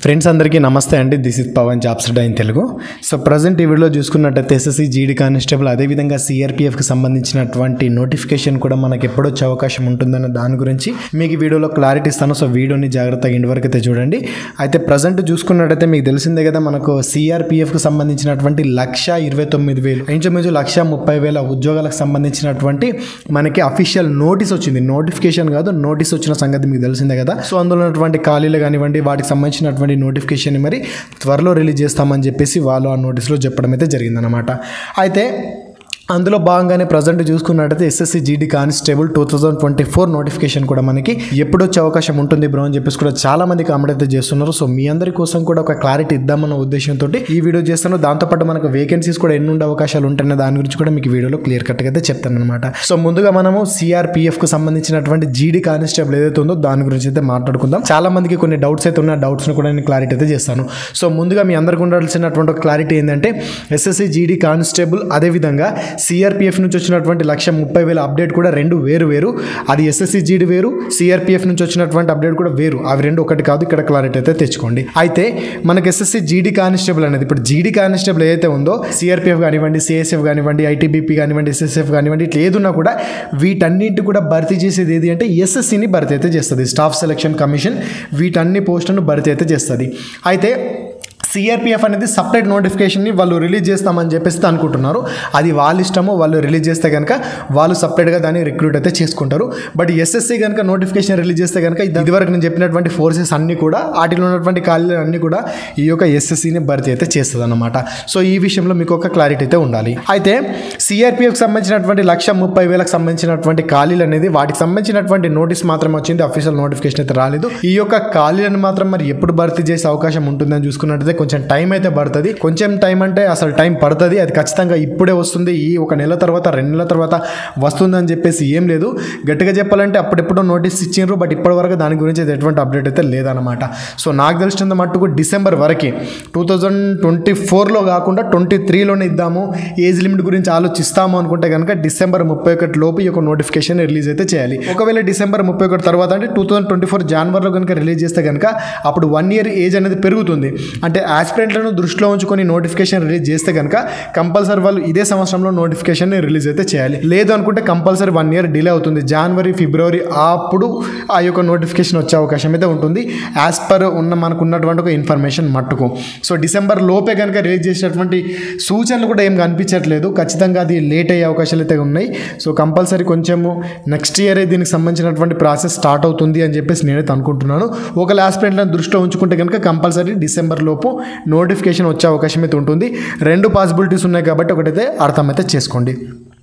friends అందరికీ నమస్తే అండి this is Pavan jobs in Telugu so present ఈ వీడియోలో చూసుకున్నట్టయితే ఎస్ఎస్సి జీడీ కానిస్టేబుల్ అదేవిధంగా సిఆర్పిఎఫ్కి సంబంధించినటువంటి నోటిఫికేషన్ కూడా మనకి ఎప్పుడు వచ్చే అవకాశం ఉంటుందన్న దాని గురించి మీకు ఈ వీడియోలో క్లారిటీ ఇస్తాను సో వీడియోని జాగ్రత్తగా ఇంటి వరకు అయితే చూడండి అయితే ప్రజెంట్ చూసుకున్నట్టయితే మీకు తెలిసిందే కదా మనకు సిఆర్పిఎఫ్కి సంబంధించినటువంటి లక్ష ఇరవై తొమ్మిది వేలు ఇంచుమించు లక్ష ముప్పై వేల ఉద్యోగాలకు సంబంధించినటువంటి మనకి అఫీషియల్ నోటీస్ వచ్చింది నోటిఫికేషన్ కాదు నోటీస్ వచ్చిన సంగతి మీకు తెలిసిందే కదా సో అందులో ఉన్నటువంటి ఖాళీలు కానివ్వండి వాటికి సంబంధించినటువంటి నోటిఫికేషన్ మరి త్వరలో రిలీజ్ చేస్తామని చెప్పేసి వాళ్ళు ఆ నోటీస్లో చెప్పడం అయితే జరిగిందనమాట అయితే అందులో భాగంగానే ప్రజెంట్ చూసుకున్నట్టయితే SSC GD constable two thousand twenty four notification కూడా మనకి ఎప్పుడు వచ్చే అవకాశం ఉంటుంది బ్రో అని చెప్పేసి కూడా చాలా మంది కామెంట్ అయితే చేస్తున్నారు సో మీ అందరి కోసం కూడా ఒక క్లారిటీ ఇద్దామన్న ఉద్దేశంతో ఈ వీడియో చేస్తాను దాంతోపాటు మనకు వేకెన్సీస్ కూడా ఎన్ని ఉండే అవకాశాలు ఉంటాయనే దాని గురించి కూడా మీకు వీడియోలో క్లియర్ కట్గా అయితే చెప్తాను అనమాట సో ముందుగా మనము సిఆర్పిఎఫ్ కు సంబంధించినటువంటి జీడీ కానిస్టేబుల్ ఏదైతే ఉందో దాని గురించి అయితే మాట్లాడుకుందాం చాలా మందికి కొన్ని డౌట్స్ అయితే ఉన్న డౌట్స్ కూడా నేను క్లారిటీ అయితే చేస్తాను సో ముందుగా మీ అందరికీ ఉండాల్సినటువంటి ఒక క్లారిటీ ఏంటంటే ఎస్ఎస్సి జీడీ కానిస్టేబుల్ అదేవిధంగా సిఆర్పిఎఫ్ నుంచి వచ్చినటువంటి లక్ష ముప్పై వేల అప్డేట్ కూడా రెండు వేరు వేరు అది ఎస్ఎస్సి జీడీ వేరు సిఆర్పిఎఫ్ నుంచి వచ్చినటువంటి అప్డేట్ కూడా వేరు అవి రెండు ఒకటి కాదు ఇక్కడ క్లారిటీ అయితే తెచ్చుకోండి అయితే మనకి ఎస్ఎస్సి జీడీ కానిస్టేబుల్ అనేది ఇప్పుడు జీడీ కానిస్టేబుల్ ఏదైతే ఉందో సిఆర్పిఎఫ్ కానివ్వండి సిఎస్ఎఫ్ కానివ్వండి ఐటీబీపీ కానివ్వండి ఎస్ఎస్ఎఫ్ కానివ్వండి ఇట్లా ఏదున్నా కూడా వీటన్నింటి కూడా భర్తీ చేసేది ఏది అంటే ఎస్ఎస్సిని భర్తీ అయితే చేస్తుంది స్టాఫ్ సెలక్షన్ కమిషన్ వీటన్ని పోస్టులను భర్తీ అయితే చేస్తుంది అయితే సిఆర్పిఎఫ్ అనేది సపరేట్ నోటిఫికేషన్ని వాళ్ళు రిలీజ్ చేస్తామని చెప్పేసి అనుకుంటున్నారు అది వాళ్ళ ఇష్టము వాళ్ళు రిలీజ్ చేస్తే కనుక వాళ్ళు సపరేట్గా దాన్ని రిక్రూట్ అయితే చేసుకుంటారు బట్ ఎస్ఎస్సి కనుక నోటిఫికేషన్ రిలీజ్ చేస్తే కనుక ఇది- ఇదివరకు నేను చెప్పినటువంటి ఫోర్సెస్ అన్నీ కూడా వాటిలో ఉన్నటువంటి ఖాళీలు అన్నీ కూడా ఈ యొక్క ఎస్ఎస్సిని భర్తీ అయితే చేస్తుంది అనమాట సో ఈ విషయంలో మీకు ఒక క్లారిటీ అయితే ఉండాలి అయితే సిఆర్పిఎఫ్ సంబంధించినటువంటి లక్ష ముప్పై వేలకు సంబంధించినటువంటి ఖాళీలు అనేది వాటికి సంబంధించినటువంటి నోటీస్ మాత్రం వచ్చింది అఫీషియల్ నోటిఫికేషన్ అయితే రాలేదు ఈ యొక్క ఖాళీలను మాత్రం మరి ఎప్పుడు భర్తీ చేసే అవకాశం ఉంటుందని చూసుకున్నట్టయితే కొంచెం టైం అయితే పడుతుంది కొంచెం టైం అంటే అసలు టైం పడుతుంది అది ఖచ్చితంగా ఇప్పుడే వస్తుంది ఈ ఒక నెల తర్వాత రెండు నెలల తర్వాత వస్తుందని చెప్పేసి ఏం లేదు గట్టిగా చెప్పాలంటే అప్పుడెప్పుడో నోటీస్ ఇచ్చిండ్రు బట్ ఇప్పటి వరకు దాని గురించి అయితే ఎటువంటి అప్డేట్ అయితే లేదనమాట సో నాకు తెలిసినంత మట్టుకు డిసెంబర్ వరకు టూ థౌజండ్ ట్వంటీ ఫోర్లో కాకుండా ట్వంటీ త్రీలోనే ఇద్దాము ఏజ్ లిమిట్ గురించి ఆలోచిస్తాము అనుకుంటే కనుక డిసెంబర్ ముప్పై ఒకటి లోపు ఈ యొక్క నోటిఫికేషన్ రిలీజ్ అయితే చేయాలి ఒకవేళ డిసెంబర్ ముప్పై ఒకటి తర్వాత అంటే టూ థౌసండ్ ట్వంటీ ఫోర్ జనవరిలో కనుక రిలీజ్ చేస్తే కనుక అప్పుడు వన్ ఇయర్ ఏజ్ అనేది పెరుగుతుంది అంటే ఆస్పిరెంట్లను దృష్టిలో ఉంచుకొని నోటిఫికేషన్ రిలీజ్ చేస్తే కనుక కంపల్సరీ వాళ్ళు ఇదే సంవత్సరంలో నోటిఫికేషన్ రిలీజ్ అయితే చేయాలి లేదు అనుకుంటే కంపల్సరీ వన్ ఇయర్ డిలే అవుతుంది జనవరి ఫిబ్రవరి అప్పుడు ఆ యొక్క నోటిఫికేషన్ వచ్చే అవకాశం అయితే ఉంటుంది యాజ్ పర్ ఉన్న మనకు ఉన్నటువంటి ఒక ఇన్ఫర్మేషన్ మట్టుకు సో డిసెంబర్ లోపే కనుక రిలీజ్ చేసినటువంటి సూచనలు కూడా ఏం కనిపించట్లేదు ఖచ్చితంగా అది లేట్ అయ్యే అవకాశాలు అయితే ఉన్నాయి సో కంపల్సరీ కొంచెము నెక్స్ట్ ఇయర్ దీనికి సంబంధించినటువంటి ప్రాసెస్ స్టార్ట్ అవుతుంది అని చెప్పేసి నేనైతే అనుకుంటున్నాను ఒక ఆస్పిరెంట్లను దృష్టిలో ఉంచుకుంటే కనుక కంపల్సరీ డిసెంబర్ లోపు నోటిఫికేషన్ వచ్చే అవకాశం అయితే ఉంటుంది రెండు పాసిబిలిటీస్ ఉన్నాయి కాబట్టి ఒకటైతే అర్థమైతే చేసుకోండి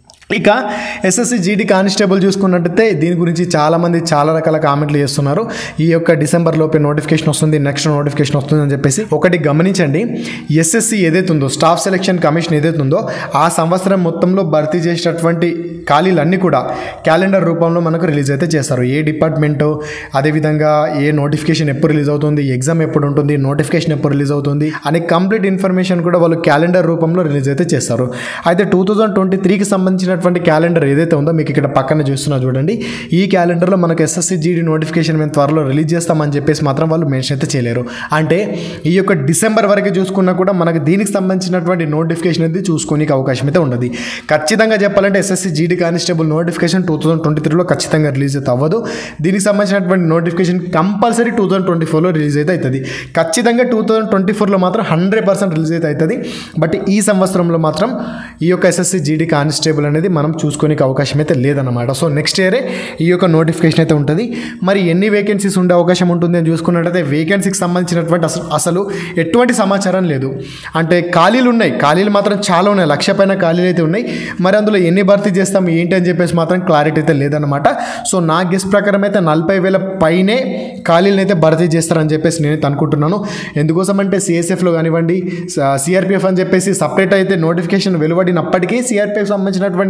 ఇక ఎస్ఎస్సి జీడీ కానిస్టేబుల్ చూసుకున్నట్టయితే దీని గురించి చాలామంది చాలా రకాల కామెంట్లు చేస్తున్నారు ఈ యొక్క డిసెంబర్ లోపే నోటిఫికేషన్ వస్తుంది నెక్స్ట్ నోటిఫికేషన్ వస్తుంది అని చెప్పేసి ఒకటి గమనించండి ఎస్ఎస్సి ఏదైతే ఉందో స్టాఫ్ సెలక్షన్ కమిషన్ ఏదైతే ఉందో ఆ సంవత్సరం మొత్తంలో భర్తీ చేసినటువంటి ఖాళీలన్నీ కూడా క్యాలెండర్ రూపంలో మనకు రిలీజ్ అయితే చేస్తారు ఏ డిపార్ట్మెంటు అదేవిధంగా ఏ నోటిఫికేషన్ ఎప్పుడు రిలీజ్ అవుతుంది ఎగ్జామ్ ఎప్పుడు ఉంటుంది నోటిఫికేషన్ ఎప్పుడు రిలీజ్ అవుతుంది అనే కంప్లీట్ ఇన్ఫర్మేషన్ కూడా వాళ్ళు క్యాలెండర్ రూపంలో రిలీజ్ అయితే చేస్తారు అయితే టూ థౌజండ్ ట్వంటీ త్రీకి సంబంధించినటువంటి క్యాలెండర్ ఏదైతే ఉందో మీకు ఇక్కడ పక్కన చూస్తున్నా చూడండి ఈ క్యాలెండర్లో మనకు ఎస్ఎస్సి జీడీ నోటిఫికేషన్ మేము త్వరలో రిలీజ్ చేస్తామని చెప్పేసి మాత్రం వాళ్ళు మెన్షన్ అయితే చేయలేరు అంటే ఈ యొక్క డిసెంబర్ వరకు చూసుకున్నా కూడా మనకు దీనికి సంబంధించినటువంటి నోటిఫికేషన్ అనేది చూసుకోనికి అవకాశం అయితే ఉండదు ఖచ్చితంగా చెప్పాలంటే SSC GD constable notification two thousand twenty త్రీలో ఖచ్చితంగా రిలీజ్ అయితే అవ్వదు దీనికి సంబంధించినటువంటి notification compulsory two thousand twenty ఫోర్లో రిలీజ్ అయితే అవుతుంది ఖచ్చితంగా టూ థౌసండ్ ట్వంటీ ఫోర్లో మాత్రం హండ్రెడ్ పర్సెంట్ రిలీజ్ అయితే అవుతుంది బట్ ఈ సంవత్సరంలో మాత్రం ఈ యొక్క ఎస్ఎస్సి జీడీ కానిస్టేబుల్ అనేది మనం చూసుకోనికి అవకాశం అయితే లేదన్నమాట సో నెక్స్ట్ ఇయరే ఈ యొక్క నోటిఫికేషన్ అయితే ఉంటుంది మరి ఎన్ని వేకెన్సీస్ ఉండే అవకాశం ఉంటుంది అని చూసుకున్నట్టయితే వేకెన్సీకి సంబంధించినటువంటి అసలు అసలు ఎటువంటి సమాచారం లేదు అంటే ఖాళీలు ఉన్నాయి ఖాళీలు మాత్రం చాలా ఉన్నాయి లక్ష పైన ఖాళీలు అయితే ఉన్నాయి మరి అందులో ఎన్ని భర్తీ చేస్తాం ఏంటి అని చెప్పేసి మాత్రం క్లారిటీ అయితే లేదనమాట సో నా గెస్ ప్రకారం అయితే నలభై వేల పైనే ఖాళీలను అయితే భర్తీ చేస్తారని చెప్పేసి నేనైతే అనుకుంటున్నాను ఎందుకోసం అంటే సిఎస్ఎఫ్లో కానివ్వండి సిఆర్పిఎఫ్ అని చెప్పేసి సపరేట్ అయితే నోటిఫికేషన్ వెలువడినప్పటికీ సిఆర్పిఎఫ్ సంబంధించినటువంటి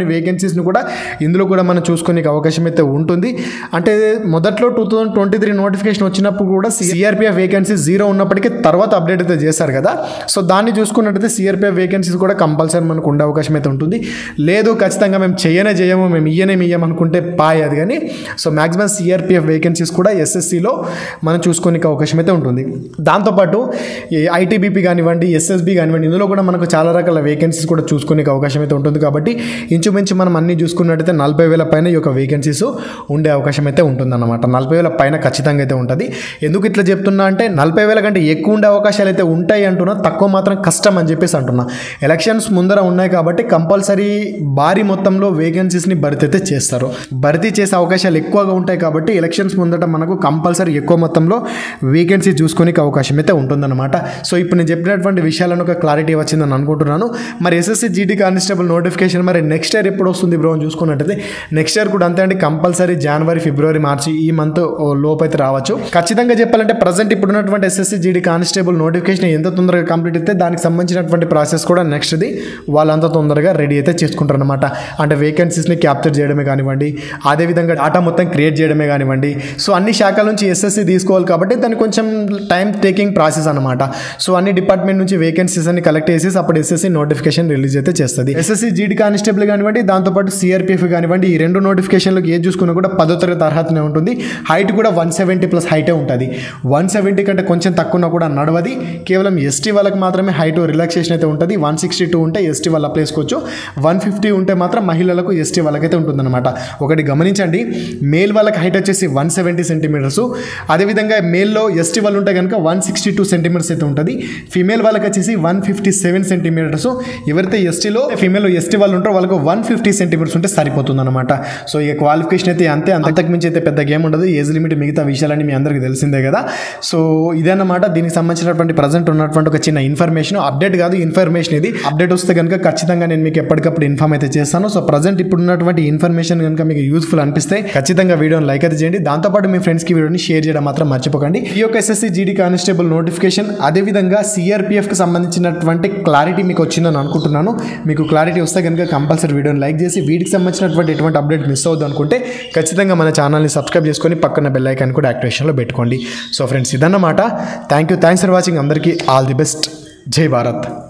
వేకెన్సీస్ని కూడా ఇందులో కూడా మనం చూసుకునే అవకాశం అయితే ఉంటుంది అంటే మొదట్లో two thousand twenty three notification వచ్చినప్పుడు కూడా సిఆర్పిఎఫ్ వేకెన్సీస్ జీరో ఉన్నప్పటికీ తర్వాత అప్డేట్ అయితే చేశారు కదా సో దాన్ని చూసుకున్నట్టయితే సిఆర్పిఎఫ్ వేకెన్సీస్ కూడా కంపల్సరీ మనకు ఉండే అవకాశం అయితే ఉంటుంది లేదు ఖచ్చితంగా మేము చేయనే చేయము మేము ఇయ్యనే ఇయ్యం అనుకుంటే పాయ్ అది కానీ సో మ్యాక్సిమం సిఆర్పిఎఫ్ వేకెన్సీస్ కూడా ఎస్ఎస్సిలో మనం చూసుకునే అవకాశం అయితే ఉంటుంది దాంతోపాటు ఈ ఐటీబీపీ కానివ్వండి ఎస్ఎస్బి కానివ్వండి ఇందులో కూడా మనకు చాలా రకాల వేకెన్సీస్ కూడా చూసుకునే అవకాశం అయితే ఉంటుంది కాబట్టి ఇంచుమించు మనం అన్ని చూసుకున్నట్టయితే నలభై వేల పైన ఈ యొక్క వేకెన్సీస్ ఉండే అవకాశం అయితే ఉంటుందన్నమాట నలభై వేల పైన ఖచ్చితంగా అయితే ఉంటుంది ఎందుకు ఇట్లా చెప్తున్నా అంటే నలభై వేల కంటే ఎక్కువ ఉండే అవకాశాలు అయితే ఉంటాయి అంటున్నా తక్కువ మాత్రం కష్టం అని చెప్పేసి అంటున్నా ఎలక్షన్స్ ముందర ఉన్నాయి కాబట్టి కంపల్సరీ భారీ మొత్తంలో వేకెన్సీస్ని భర్తీ అయితే చేస్తారు భర్తీ చేసే అవకాశాలు ఎక్కువగా ఉంటాయి కాబట్టి ఎలక్షన్స్ ముందట మనకు కంపల్సరీ ఎక్కువ మొత్తంలో వేకెన్సీ చూసుకునే అవకాశం అయితే ఉంటుందన్నమాట సో ఇప్పుడు నేను చెప్పినటువంటి విషయాలను ఒక క్లారిటీ వచ్చిందని అనుకుంటున్నాను మరి ఎస్ఎస్సి జీటీ కానిస్టేబుల్ నోటిఫికేషన్ మరి నెక్స్ట్ ఇయర్ ఎప్పుడు వస్తుంది బ్రో అని చూసుకున్నట్టయితే నెక్స్ట్ ఇయర్ కూడా అంతే అండి కంపల్సరీ జనవరి ఫిబ్రవరి మార్చి ఈ మంత్ లోపు అయితే రావచ్చు ఖచ్చితంగా చెప్పాలంటే ప్రజెంట్ ఇప్పుడు ఉన్నటువంటి ఎస్ఎస్సి జీడీ కానిస్టేబుల్ నోటిఫికేషన్ ఎంత తొందరగా కంప్లీట్ అయితే దానికి సంబంధించినటువంటి ప్రాసెస్ కూడా నెక్స్ట్ది వాళ్ళంత తొందరగా రెడీ అయితే చేసుకుంటారు అనమాట అంటే వేకెన్సీస్ని క్యాప్చర్ చేయడమే కానివ్వండి అదేవిధంగా డాటా మొత్తం క్రియేట్ చేయడమే కానివ్వండి సో అన్ని శాఖల నుంచి ఎస్ఎస్సి తీసుకోవాలి కాబట్టి దానికి కొంచెం టైం టేకింగ్ ప్రాసెస్ అనమాట సో అన్ని డిపార్ట్మెంట్ నుంచి వేకెన్సీస్ అన్ని కలెక్ట్ చేసేసి అప్పుడు ఎస్ఎస్సి నోటిఫికేషన్ రిలీజ్ అయితే చేస్తుంది ఎస్ఎస్సి జీడీ కానిస్టేబుల్ కానివ్వండి దాంతోపాటు సిఆర్పిఎఫ్ కానివ్వండి ఈ రెండు నోటిఫికేషన్లకు ఏది చూసుకున్నా కూడా పదో తరగతి అర్హతనే ఉంటుంది హైట్ కూడా వన్ సెవెంటీ ప్లస్ హైటే ఉంటుంది వన్ సెవెంటీ కంటే కొంచెం తక్కువ ఉన్నా కూడా నడవది కేవలం ఎస్టీ వాళ్ళకి మాత్రమే హైట్ రిలాక్సేషన్ అయితే ఉంటుంది వన్ సిక్స్టీ టూ ఉంటే ఎస్టీ వాళ్ళు అప్లై చేసుకోవచ్చు వన్ ఫిఫ్టీ ఉంటే మాత్రం మహిళలకు ఎస్టీ వాళ్ళకైతే ఉంటుందన్నమాట ఒకటి గమనించండి మేల్ వాళ్ళకి హైట్ వచ్చేసి వన్ సెవెంటీ సెంటీమీటర్స్ అదేవిధంగా మేల్లో ఎస్టీ వాళ్ళు ఉంటే కనుక వన్ సిక్స్టీ టూ సెంటీమీటర్స్ అయితే ఉంటుంది ఫీమేల్ వాళ్ళకి వచ్చేసి వన్ ఫిఫ్టీ సెవెన్ సెంటీమీటర్స్ ఎవరైతే ఎస్టీలో ఫీమేల్ ఎస్టీ వాళ్ళు ఉంటారో వాళ్ళకు వన్ ఫిఫ్టీ సెంటీమీటర్స్ ఉంటే సరిపోతుంది అనమాట సో ఈ క్వాలిఫికేషన్ అయితే అంతే అంతకు మించి అయితే పెద్ద గేమ్ ఉండదు ఏజ్ లిమిట్ మిగతా విషయాలని మీ అందరికీ తెలిసిందే కదా సో ఇదన్నమాట దీనికి సంబంధించినటువంటి ప్రజెంట్ ఉన్నటువంటి ఒక చిన్న ఇన్ఫర్మేషన్ అప్డేట్ కాదు ఇన్ఫర్మేషన్ ఇది అప్డేట్ వస్తే కనుక ఖచ్చితంగా నేను మీకు ఎప్పటికప్పుడు ఇన్ఫార్మ్ అయితే చేస్తాను సో ప్రజెంట్ ఇప్పుడు ఉన్నటువంటి ఇన్ఫర్మేషన్ కనుక మీకు యూస్ఫుల్ అనిపిస్తే ఖచ్చితంగా వీడియోని లైక్ అయితే చేయండి దాంతోపాటు మీ ఫ్రెండ్స్కి వీడియోని షేర్ చేయడం మాత్రం మర్చిపోకండి ఈ యొక్క ఎస్ఎస్సి జీడీ కానిస్టేబుల్ నోటిఫికేషన్ అదేవిధంగా సిఆర్పిఎఫ్కి సంబంధించినటువంటి క్లారిటీ మీకు వచ్చిందని అనుకుంటున్నాను మీకు క్లారిటీ వస్తే కనుక కంపల్సరీ వీడియోని లైక్ చేసి వీటికి సంబంధించినటువంటి ఎటువంటి అప్డేట్ మిస్ అవుద్దు అనుకుంటే ఖచ్చితంగా మన ఛానల్ని సబ్స్క్రైబ్ చేసుకొని పక్కన బెల్ ఐకాన్ కూడా యాక్టివేషన్లో పెట్టుకోండి సో ఫ్రెండ్స్ ఇదన్నమాట thank you thanks for watching అందరికీ all the best Jai Bharat